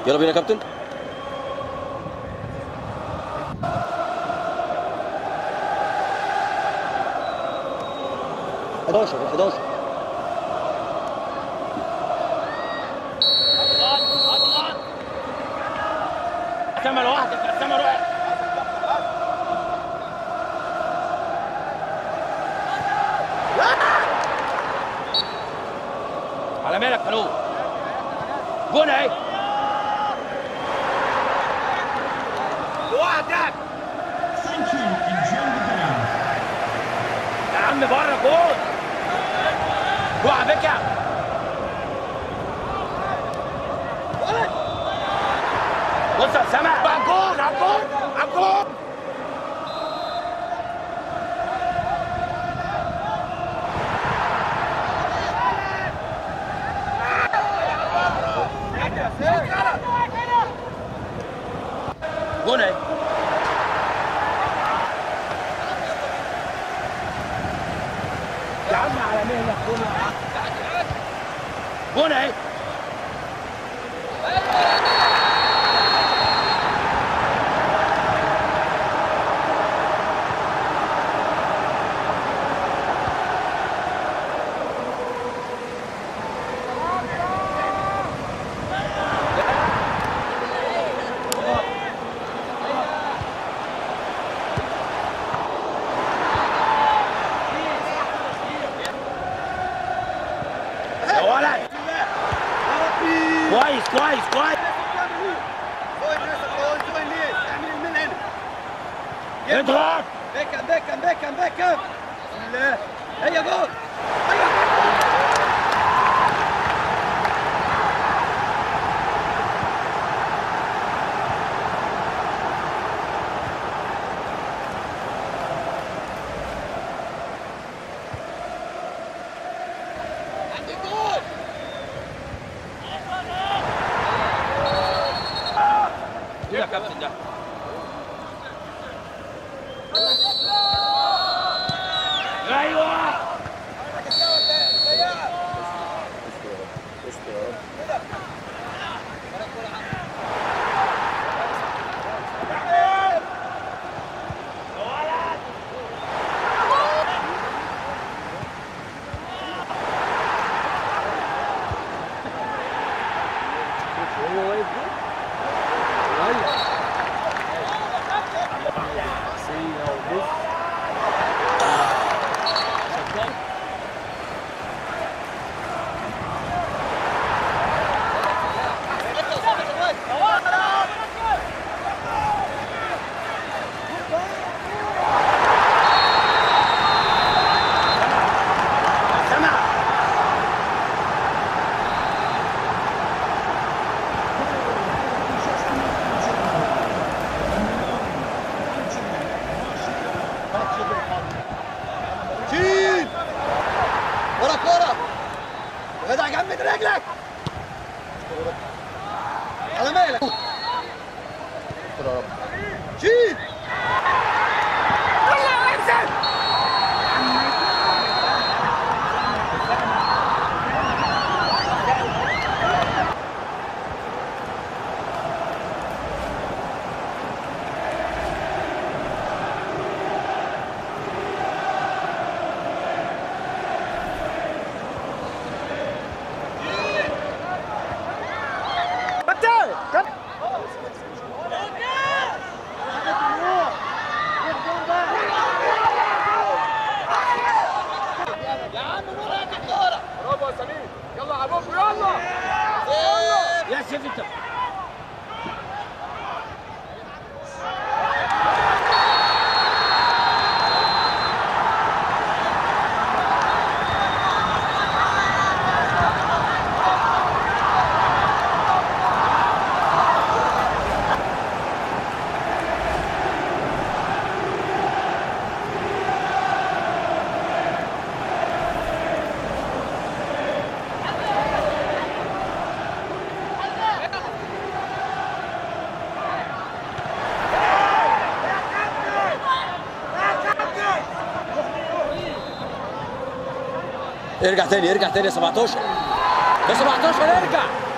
يلا بينا يا كابتن 11 11 اسامه لوحدك اسامه روح على مالك حلو جون اهي لوحدك Thank you. Enjoy the game. يا عم بره جون روح على فكره بص يا اسامه على الجون على الجون على الجون جون اهي يا عم على مهلك جون يا عم جون اهي يا ولد كويس كويس كويس اضغط بيكم بيكم بيكم بيكم بسم الله هيا جول ايه يا كابتن ده ايوه سمع شيل ورا كورة وجدع جنب رجلك على مالك شيل يلا انزل يا سيف انت ارجع تاني ارجع تاني يا 17 يا 17 ارجع